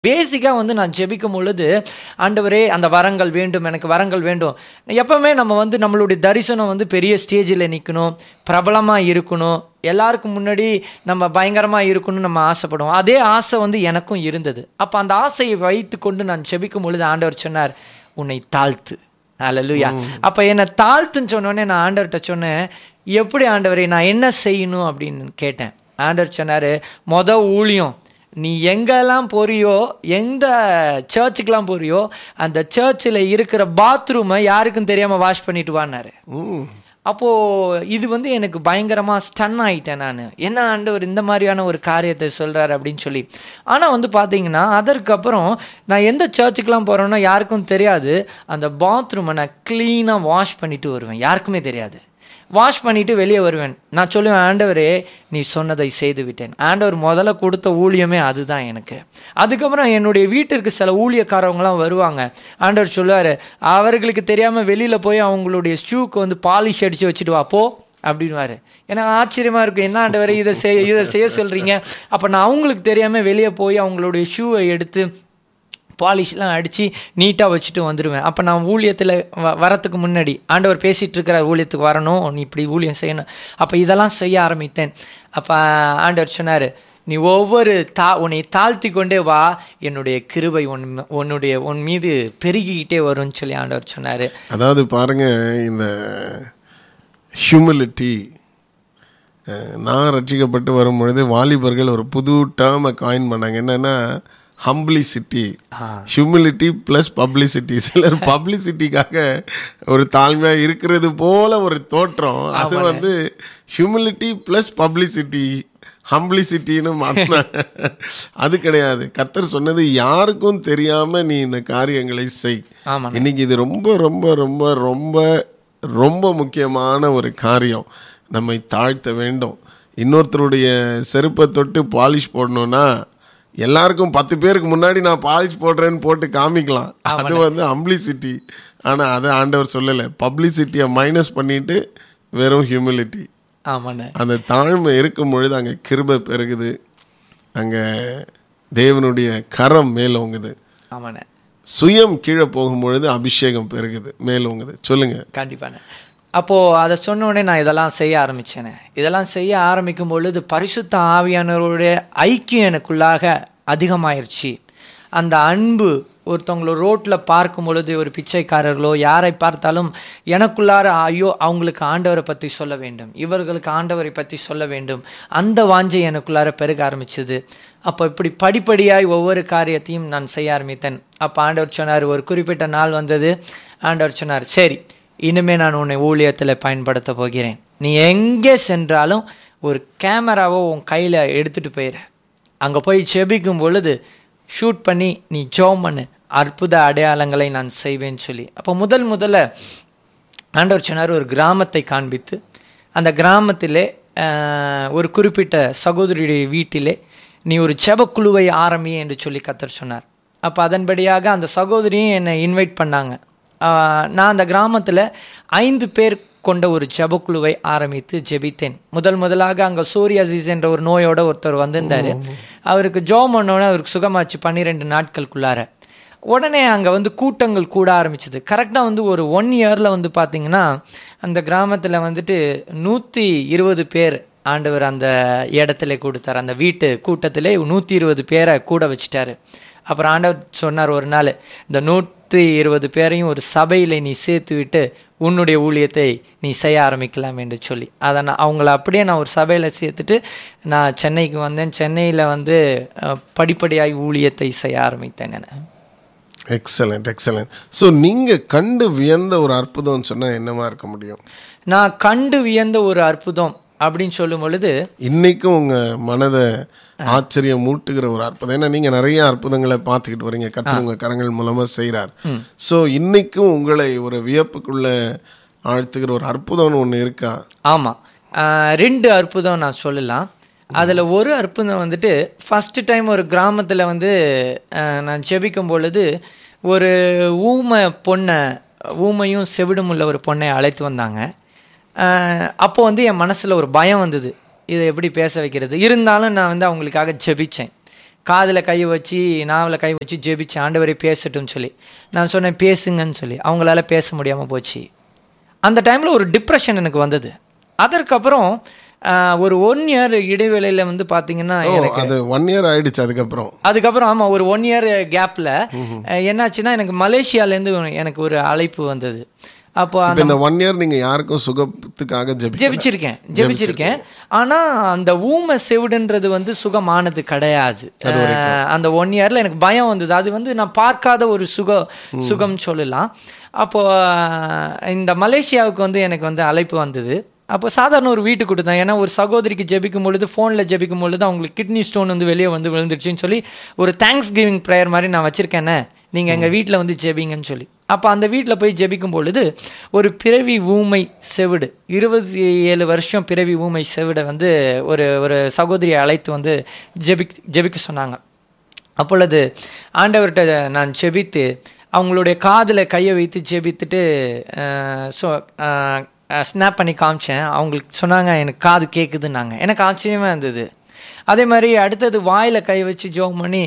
பேசிக்காக வந்து நான் ஜெபிக்கும் பொழுது ஆண்டவரே அந்த வரங்கள் வேண்டும் எனக்கு வரங்கள் வேண்டும் எப்பவுமே நம்ம வந்து நம்மளுடைய தரிசனம் வந்து பெரிய ஸ்டேஜில் நிற்கணும் பிரபலமாக இருக்கணும் எல்லாருக்கும் முன்னாடி நம்ம பயங்கரமாக இருக்கணும்னு நம்ம ஆசைப்படுவோம் அதே ஆசை வந்து எனக்கும் இருந்தது அப்போ அந்த ஆசையை வைத்து கொண்டு நான் ஜெபிக்கும் பொழுது ஆண்டவர் சொன்னார் உன்னை தாழ்த்து அல்லலுயா அப்போ என்னை தாழ்த்துன்னு சொன்னோடனே நான் ஆண்டவர்கிட்ட சொன்னேன் எப்படி ஆண்டவரே நான் என்ன செய்யணும் அப்படின்னு கேட்டேன் ஆண்டவர் சொன்னார் மொத ஊழியம் நீ எங்கெல்லாம் போறியோ எந்த சர்ச்சுக்கெலாம் போறியோ அந்த சர்ச்சில் இருக்கிற பாத்ரூமை யாருக்கும் தெரியாமல் வாஷ் பண்ணிட்டு வான்னாரு ம் அப்போது இது வந்து எனக்கு பயங்கரமாக ஸ்டன் ஆகிட்டேன் நான் என்ன ஆண்டவர் இந்த மாதிரியான ஒரு காரியத்தை சொல்கிறாரு அப்படின்னு சொல்லி ஆனால் வந்து பார்த்தீங்கன்னா அதற்கப்புறம் நான் எந்த சர்ச்சுக்கெலாம் போகிறேனோ யாருக்கும் தெரியாது அந்த பாத்ரூமை நான் க்ளீனாக வாஷ் பண்ணிட்டு வருவேன் யாருக்குமே தெரியாது வாஷ் பண்ணிட்டு வெளியே வருவேன் நான் சொல்லுவேன் ஆண்டவரே நீ சொன்னதை செய்து விட்டேன் ஆண்டவர் முதல்ல கொடுத்த ஊழியமே அதுதான் எனக்கு அதுக்கப்புறம் என்னுடைய வீட்டிற்கு சில ஊழியக்காரவங்களாம் வருவாங்க ஆண்டவர் சொல்லுவார் அவர்களுக்கு தெரியாமல் வெளியில் போய் அவங்களுடைய ஷூக்கு வந்து பாலிஷ் அடித்து வச்சுட்டு வா போ அப்படின்வாரு எனக்கு ஆச்சரியமாக இருக்கும் என்ன ஆண்டவரே இதை செய் இதை செய்ய சொல்கிறீங்க அப்போ நான் அவங்களுக்கு தெரியாமல் வெளியே போய் அவங்களுடைய ஷூவை எடுத்து பாலிஷ்லாம் அடித்து நீட்டாக வச்சுட்டு வந்துடுவேன் அப்போ நான் ஊழியத்தில் வ வரத்துக்கு முன்னாடி ஆண்டவர் பேசிகிட்டு இருக்கிறார் ஊழியத்துக்கு வரணும் நீ இப்படி ஊழியம் செய்யணும் அப்போ இதெல்லாம் செய்ய ஆரம்பித்தேன் அப்போ ஆண்டவர் சொன்னார் நீ ஒவ்வொரு தா உன்னை தாழ்த்தி கொண்டே வா என்னுடைய கிருபை உன் உன்னுடைய உன் மீது பெருகிக்கிட்டே வரும்னு சொல்லி ஆண்டவர் சொன்னார் அதாவது பாருங்க இந்த ஹியூமிலிட்டி நான் ரட்சிக்கப்பட்டு வரும்பொழுது வாலிபர்கள் ஒரு புது டேர்மை காயின் பண்ணாங்க என்னன்னா ஹம்பிளிசிட்டி ஹியூமிலிட்டி ப்ளஸ் பப்ளிசிட்டி சிலர் பப்ளிசிட்டிக்காக ஒரு தாழ்மையாக இருக்கிறது போல ஒரு தோற்றம் அது வந்து ஹியூமிலிட்டி ப்ளஸ் பப்ளிசிட்டி ஹம்பிளிசிட்டின்னு மாற்றினாங்க அது கிடையாது கர்த்தர் சொன்னது யாருக்கும் தெரியாம நீ இந்த காரியங்களை செய் ஆமாண்ணே. இன்னைக்கு இது ரொம்ப ரொம்ப ரொம்ப ரொம்ப ரொம்ப முக்கியமான ஒரு காரியம் நம்மை தாழ்த்த வேண்டும் இன்னொருத்தருடைய செருப்பை தொட்டு பாலிஷ் போடணும்னா எல்லாருக்கும் பத்து பேருக்கு முன்னாடி நான் பாலிஷ் போடுறேன்னு போட்டு காமிக்கலாம் அது வந்து அம்பிளிசிட்டி ஆனால் அதை ஆண்டவர் சொல்லலை பப்ளிசிட்டியை மைனஸ் பண்ணிட்டு வெறும் ஹியூமிலிட்டி ஆமாண்ணே அந்த தாழ்மை இருக்கும் பொழுது அங்கே கிருபை பெருகுது அங்கே தேவனுடைய கரம் மேலோங்குது ஆமாண்ணே சுயம் கீழே போகும்பொழுது அபிஷேகம் பெருகுது மேலோங்குது சொல்லுங்க கண்டிப்பாண்ணே அப்போது அதை சொன்ன உடனே நான் இதெல்லாம் செய்ய ஆரம்பித்தேனே இதெல்லாம் செய்ய ஆரம்பிக்கும் பொழுது பரிசுத்த ஆவியானவருடைய ஐக்கியம் எனக்குள்ளாக அதிகமாயிருச்சு அந்த அன்பு ஒருத்தவங்கள ரோட்டில் பார்க்கும் பொழுது ஒரு பிச்சைக்காரர்களோ யாரை பார்த்தாலும் எனக்குள்ளார ஐயோ அவங்களுக்கு ஆண்டவரை பற்றி சொல்ல வேண்டும் இவர்களுக்கு ஆண்டவரை பற்றி சொல்ல வேண்டும் அந்த வாஞ்சை எனக்குள்ளார பெருக ஆரம்பிச்சது அப்போ இப்படி படிப்படியாய் ஒவ்வொரு காரியத்தையும் நான் செய்ய ஆரம்பித்தேன் அப்போ ஆண்டவர் சொன்னார் ஒரு குறிப்பிட்ட நாள் வந்தது ஆண்டவர் சொன்னார் சரி இனிமே நான் உன்னை ஊழியத்தில் பயன்படுத்த போகிறேன் நீ எங்கே சென்றாலும் ஒரு கேமராவோ உன் கையில் எடுத்துகிட்டு போயிரு அங்கே போய் செபிக்கும் பொழுது ஷூட் பண்ணி நீ ஜோம் பண்ணு அற்புத அடையாளங்களை நான் செய்வேன்னு சொல்லி அப்போ முதல் முதல்ல ஆண்டவர் சொன்னார் ஒரு கிராமத்தை காண்பித்து அந்த கிராமத்திலே ஆஹ், ஒரு குறிப்பிட்ட சகோதரியுடைய வீட்டிலே நீ ஒரு செபக்குழுவை ஆரம்பி என்று சொல்லி கத்தர் சொன்னார் அப்போ அதன்படியாக அந்த சகோதரியும் என்னை இன்வைட் பண்ணாங்க ஆஹ், நான் அந்த கிராமத்தில் ஐந்து பேர் கொண்ட ஒரு ஜெபக்குழுவை ஆரம்பித்து ஜெபித்தேன் முதல் முதலாக அங்கே சூரியாசிஸ் என்ற ஒரு நோயோட ஒருத்தர் வந்திருந்தார் அவருக்கு ஜோம் பண்ணோன்னே அவருக்கு சுகமாச்சு பன்னிரெண்டு நாட்களுக்குள்ளார உடனே அங்கே வந்து கூட்டங்கள் கூட ஆரம்பிச்சது கரெக்டாக வந்து ஒரு ஒன் இயரில் வந்து பார்த்திங்கன்னா அந்த கிராமத்தில் வந்துட்டு நூற்றி இருபது பேர் ஆண்டவர் அந்த இடத்துல கொடுத்தார் அந்த வீட்டு கூட்டத்திலே நூற்றி இருபது பேரை கூட வச்சுட்டாரு அப்புறம் ஆண்டவர் சொன்னார் ஒரு நாள் இந்த நூற்றி இருபது பேரையும் ஒரு சபையில் நீ சேர்த்து விட்டு உன்னுடைய ஊழியத்தை நீ செய்ய ஆரம்பிக்கலாம் என்று சொல்லி அதை நான் அவங்கள அப்படியே நான் ஒரு சபையில் சேர்த்துட்டு நான் சென்னைக்கு வந்தேன் சென்னையில் வந்து அஹ், படிப்படியாய் ஊழியத்தை செய்ய ஆரம்பித்தேன் நான் எக்ஸலண்ட் எக்ஸலண்ட் ஸோ நீங்கள் கண்டு வியந்த ஒரு அற்புதம்னு சொன்னால் என்னவா இருக்க முடியும் நான் கண்டு வியந்த ஒரு அற்புதம் அப்படின்னு சொல்லும் பொழுது இன்னைக்கும் உங்கள் மனதை ஆச்சரியம் மூட்டுகிற ஒரு அற்புதம் ஏன்னா நீங்கள் நிறைய அற்புதங்களை பார்த்துக்கிட்டு வரீங்க கர்த்தர் உங்கள் கரங்கள் மூலமாக செய்கிறார் ஸோ இன்னைக்கும் உங்களை ஒரு வியப்புக்குள்ள ஆழ்த்துகிற ஒரு அற்புதம்னு ஒன்று இருக்கா ஆமாம் ரெண்டு அற்புதம் நான் சொல்லலாம் அதில் ஒரு அற்புதம் வந்துட்டு ஃபஸ்ட்டு டைம் ஒரு கிராமத்தில் வந்து ஆஹ், நான் ஜெபிக்கும் பொழுது ஒரு ஊமை பொண்ணை ஊமையும் செவிடும் உள்ள ஒரு பொண்ணை அழைத்து வந்தாங்க அப்போ வந்து என் மனசில் ஒரு பயம் வந்தது இதை எப்படி பேச வைக்கிறது இருந்தாலும் நான் வந்து அவங்களுக்காக ஜெபிச்சேன் காதில் கை வச்சு நாவில் கை வச்சு ஜெபிச்சு ஆண்டவரே பேசட்டும்னு சொல்லி நான் சொன்னேன் பேசுங்கன்னு சொல்லி அவங்களால பேச முடியாமல் போச்சு அந்த டைமில் ஒரு டிப்ரெஷன் எனக்கு வந்தது அதற்கப்புறம் ஆஹ், ஒரு ஒன் இயர் இடைவேளையில் வந்து பார்த்தீங்கன்னா ஓ அது ஒன் இயர் ஆயிடுச்சு அதுக்கப்புறம் அதுக்கப்புறம் ஆமாம் ஒரு ஒன் இயர் கேப்பில் என்னாச்சுன்னா எனக்கு மலேசியாலேருந்து எனக்கு ஒரு அழைப்பு வந்தது அப்போ இப்போ இந்த ஒன் இயர் நீங்க யாருக்கும் சுகத்துக்காக ஜெபி ஜெபிச்சிருக்கேன் ஜெபிச்சிருக்கேன் ஆனா அந்த ஊமை செவிடுன்றது வந்து சுகமானது கிடையாது அஹ் அந்த ஒன் இயர்ல எனக்கு பயம் வந்தது அது வந்து நான் பார்க்காத ஒரு சுக சுகம் சொல்லலாம் அப்போ அஹ், இந்த மலேசியாவுக்கு வந்து எனக்கு வந்து அழைப்பு வந்தது அப்போ சாதாரண ஒரு வீட்டுக்கு கொடுத்தேன் ஏன்னா ஒரு சகோதரிக்கு ஜெபிக்கும் பொழுது ஃபோனில் ஜெபிக்கும் பொழுது அவங்களுக்கு கிட்னி ஸ்டோன் வந்து வெளியே வந்து விழுந்துருச்சுன்னு சொல்லி ஒரு தேங்க்ஸ் கிவிங் ப்ரேயர் மாதிரி நான் வச்சுருக்கேனே நீங்கள் எங்கள் வீட்டில் வந்து ஜெபிங்கன்னு சொல்லி அப்போ அந்த வீட்டில் போய் ஜெபிக்கும் பொழுது ஒரு பிறவி ஊமை செவிடு இருபத்தி ஏழு வருஷம் பிறவி ஊமை செவிடை வந்து ஒரு ஒரு சகோதரியை அழைத்து வந்து ஜெபிக் ஜெபிக்க சொன்னாங்க அப்பொழுது ஆண்டவர்கிட்ட நான் ஜெபித்து அவங்களுடைய காதில் கையை வைத்து ஜெபித்துட்டு ஸோ ஸ்னாப் பண்ணி காமிச்சேன் அவங்களுக்கு சொன்னாங்க எனக்கு காது கேட்குதுன்னாங்க எனக்கு ஆச்சரியமாக இருந்தது அதே மாதிரி அடுத்தது வாயில் கை வச்சு ஜோம் பண்ணி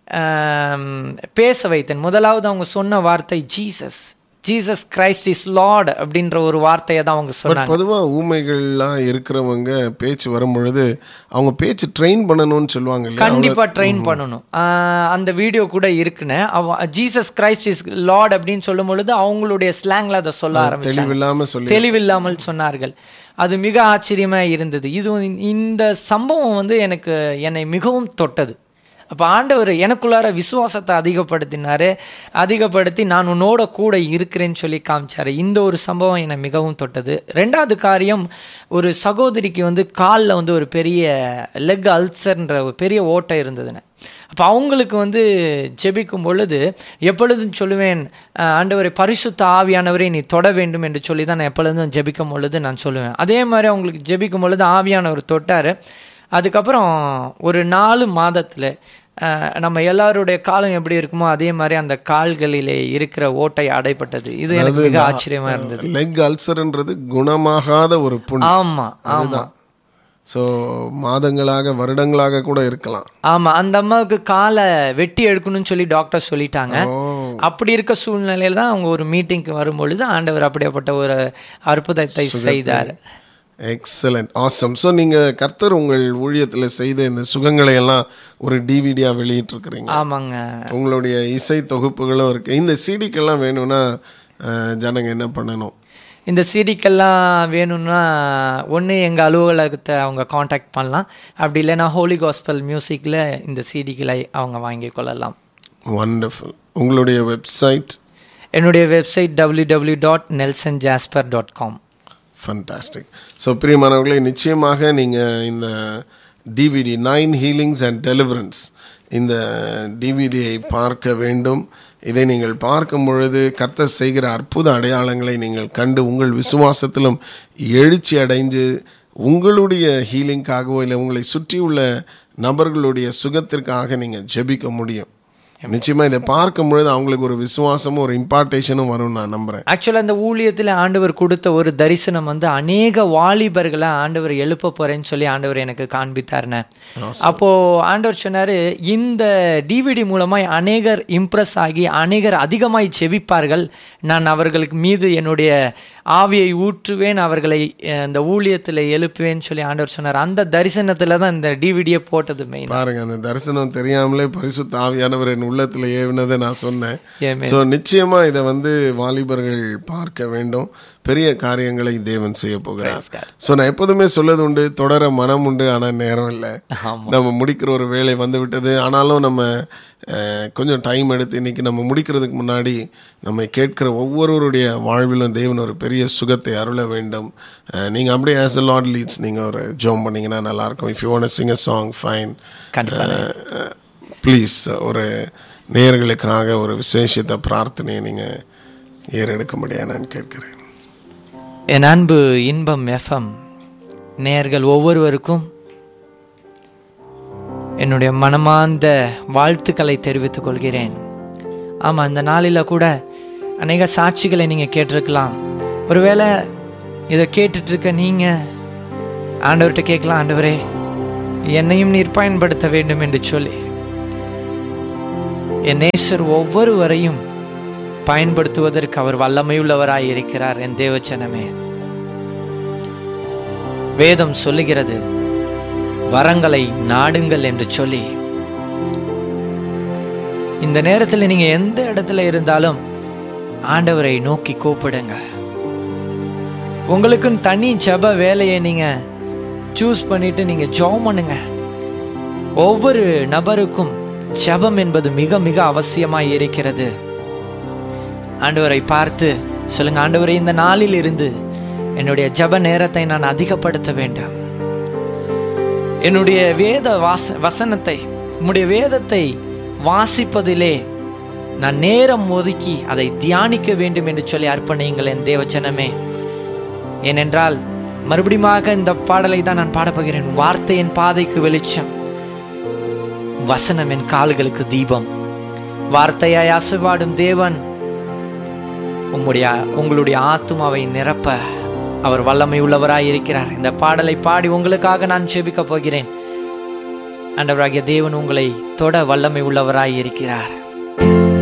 ஆம், பேச வைத்தேன் முதலாவது அவங்க சொன்ன வார்த்தை Jesus Jesus Christ is Lord அப்படின்ற ஒரு வார்த்தையை தான் அவங்க சொன்னாங்க பொதுவா ஊமைகள்லாம் இருக்கிறவங்க பேச்சு வரும் பொழுது அவங்க பேச்சு ட்ரெயின் பண்ணணும்னு சொல்லுவாங்க இல்லையா கண்டிப்பா ட்ரெயின் பண்ணணும் ஆஹ் அந்த வீடியோ கூட இருக்குன்னு அவ ஜீசஸ் கிரைஸ்ட் இஸ் லார்ட் அப்படின்னு சொல்லும் பொழுது அவங்களுடைய ஸ்லாங்ல அதை சொல்ல ஆரம்பிச்சாங்க தெளிவில்லாம சொல்லி தெளிவில்லாமல் சொன்னார்கள் அது மிக ஆச்சரியமா இருந்தது இது இந்த சம்பவம் வந்து எனக்கு என்னை மிகவும் தொட்டது அப்போ ஆண்டவர் எனக்குள்ளார விசுவாசத்தை அதிகப்படுத்தினாரு அதிகப்படுத்தி நான் உன்னோட கூட இருக்கிறேன்னு சொல்லி காமிச்சாரு இந்த ஒரு சம்பவம் என்னை மிகவும் தொட்டது ரெண்டாவது காரியம் ஒரு சகோதரிக்கு வந்து காலில் வந்து ஒரு பெரிய லெக் அல்சர்ன்ற ஒரு பெரிய ஓட்டை இருந்ததுன்னு அப்போ அவங்களுக்கு வந்து ஜெபிக்கும் பொழுது எப்பொழுதும் சொல்லுவேன் அஹ், ஆண்டவரை பரிசுத்த ஆவியானவரை நீ தொட வேண்டும் என்று சொல்லி தான் நான் எப்பொழுதும் ஜெபிக்கும் பொழுது நான் சொல்லுவேன் அதே மாதிரி அவங்களுக்கு ஜெபிக்கும் பொழுது ஆவியானவர் தொட்டார் அதுக்கப்புறம் ஒரு நாலு மாதத்தில் நம்ம எல்லாருடைய காலம் எப்படி இருக்குமோ அதே மாதிரி அந்த கால்களிலே இருக்கிற ஓட்டை அடைப்பட்டது இது எனக்கு மிக ஆச்சரியமா இருந்தது லெக் அல்சர்ன்றது குணமாகாத ஒரு புண் ஆமா ஆமா ஸோ மாதங்களாக வருடங்களாக கூட இருக்கலாம் ஆமா அந்த அம்மாவுக்கு காலை வெட்டி எடுக்கணும்னு சொல்லி டாக்டர் சொல்லிட்டாங்க ஓ அப்படி இருக்க சூழ்நிலையில தான் அவங்க ஒரு மீட்டிங்க்கு வரும்பொழுது ஆண்டவர் அப்படியாப்பட்ட ஒரு அற்புதத்தை செய்தார் எக்ஸலண்ட் ஆசம் ஸோ நீங்கள் கர்த்தர் உங்கள் ஊழியத்தில் செய்த இந்த சுகங்களை எல்லாம் ஒரு டிவிடியாக வெளியிட்டிருக்கிறீங்க ஆமாங்க உங்களுடைய இசை தொகுப்புகளும் இருக்குது இந்த சிடிக்கெல்லாம் வேணும்னா அஹ், ஜனங்க என்ன பண்ணணும் இந்த சிடிக்கெல்லாம் வேணும்னா ஒன்று எங்கள் அலுவலகத்தை அவங்க காண்டாக்ட் பண்ணலாம் அப்படி இல்லைன்னா ஹோலி காஸ்பல் மியூசிக்கில் இந்த சிடிக்களை அவங்க வாங்கிக் கொள்ளலாம் வண்டர்ஃபுல் உங்களுடைய வெப்சைட் என்னுடைய website W W dot Nelson Jasper dot com fantastic so பிரியமானவர்களே நிச்சயமாக நீங்கள் இந்த DVD nine healings and deliverance இந்த டிவிடியை பார்க்க வேண்டும் இதை நீங்கள் பார்க்கும் பொழுது கர்த்தர் செய்கிற அற்புத அடையாளங்களை நீங்கள் கண்டு உங்கள் விசுவாசத்திலும் எழுச்சி அடைஞ்சு உங்களுடைய ஹீலிங்காகவோ இல்லை உங்களை சுற்றியுள்ள நபர்களுடைய சுகத்திற்காக நீங்கள் ஜெபிக்க முடியும் நிச்சயமாக இதை பார்க்கும் பொழுது அவங்களுக்கு ஒரு விசுவாசமும் ஒரு இம்பார்ட்டேஷனும் வரும்னு நான் நம்புகிறேன் ஆக்சுவலாக அந்த ஊழியத்தில் ஆண்டவர் கொடுத்த ஒரு தரிசனம் வந்து அநேக வாலிபர்களை ஆண்டவர் எழுப்ப போகிறேன்னு சொல்லி ஆண்டவர் எனக்கு காண்பித்தார்னே அப்போது ஆண்டவர் சொன்னார் இந்த டிவிடி மூலமாய் அநேகர் இம்ப்ரெஸ் ஆகி அநேகர் அதிகமாய் செவிப்பார்கள் நான் அவர்களுக்கு மீது என்னுடைய ஆவியை ஊற்றுவேன் அவர்களை அஹ், இந்த ஊழியத்தில் எழுப்புவேன்னு சொல்லி ஆண்டவர் சொன்னார் அந்த தரிசனத்தில் தான் இந்த டிவிடியை போட்டது மெயின் பாருங்க அந்த தரிசனம் தெரியாமலே பரிசுத்த ஆவியானவர் என் உள்ளத்துல ஏவினதை நான் சொன்னேன் Amen. ஸோ நிச்சயமா இதை வந்து வாலிபர்கள் பார்க்க வேண்டும் பெரிய காரியங்களை தேவன் செய்ய போகிறார் ஸோ நான் எப்போதுமே சொல்லது உண்டு தொடர மனம் உண்டு ஆனால் நேரம் இல்லை நம்ம முடிக்கிற ஒரு வேலை வந்து விட்டது ஆனாலும் நம்ம அஹ், கொஞ்சம் டைம் எடுத்து இன்னைக்கு நம்ம முடிக்கிறதுக்கு முன்னாடி நம்ம கேட்கிற ஒவ்வொருவருடைய வாழ்விலும் தேவன் ஒரு பெரிய சுகத்தை அருள வேண்டும் அஹ், நீங்க அப்படியே ஆஸ் அ லார்ட் லீட்ஸ் நீங்க ஒரு ஜோம் பண்ணீங்கன்னா நல்லா இருக்கும் if you want sing a song fine கண்டிப்பாக ப்ளீஸ் ஒரு நேயர்களுக்காக ஒரு விசேஷத்தை பிரார்த்தனையை நீங்கள் ஏறெடுக்க முடியாது நான் கேட்கிறேன் என் அன்பு இன்பம் எஃப்எம் நேயர்கள் ஒவ்வொருவருக்கும் என்னுடைய மனமார்ந்த வாழ்த்துக்களை தெரிவித்துக் கொள்கிறேன் ஆமாம் இந்த நாளில் கூட அநேக சாட்சிகளை நீங்கள் கேட்டிருக்கலாம் ஒருவேளை இதை கேட்டுட்டு இருக்க நீங்கள் ஆண்டவர்கிட்ட கேட்கலாம் ஆண்டவரே என்னையும் நீர் பயன்படுத்த வேண்டும் என்று சொல்லி என் நேசர் ஒவ்வொருவரையும் பயன்படுத்துவதற்கு அவர் வல்லமையுள்ளவராய் இருக்கிறார் என் தேவச்சனமே வேதம் சொல்லுகிறது வரங்களை நாடுங்கள் என்று சொல்லி இந்த நேரத்தில் நீங்க எந்த இடத்துல இருந்தாலும் ஆண்டவரை நோக்கி கூப்பிடுங்க உங்களுக்குன்னு தனி ஜெப வேலையை நீங்க சூஸ் பண்ணிட்டு நீங்க ஜெபம் பண்ணுங்க ஒவ்வொரு நபருக்கும் ஜெபம் என்பது மிக மிக அவசியமாய் இருக்கிறது ஆண்டவரை பார்த்து சொல்லுங்க ஆண்டவரை இந்த நாளில் இருந்து என்னுடைய ஜெப நேரத்தை நான் அதிகப்படுத்த வேண்டும் என்னுடைய வேத வாச வசனத்தை உம்முடைய வேதத்தை வாசிப்பதிலே நான் நேரம் ஒதுக்கி அதை தியானிக்க வேண்டும் என்று சொல்லி அர்ப்பணியுங்கள் என் தேவச்சனமே ஏனென்றால் மறுபடியுமாக இந்த பாடலை தான் நான் பாடப்போகிறேன் வார்த்தை என் பாதைக்கு வெளிச்சம் வசனம் என் கால்களுக்கு தீபம் வார்த்தையாய் அசைவாடும் தேவன் உம்முடைய உங்களுடைய ஆத்துமாவை நிரப்ப அவர் வல்லமை உள்ளவராய் இருக்கிறார் இந்த பாடலை பாடி உங்களுக்காக நான் ஜெபிக்க போகிறேன் ஆண்டவராகிய தேவன் உங்களை தொட வல்லமை உள்ளவராய் இருக்கிறார்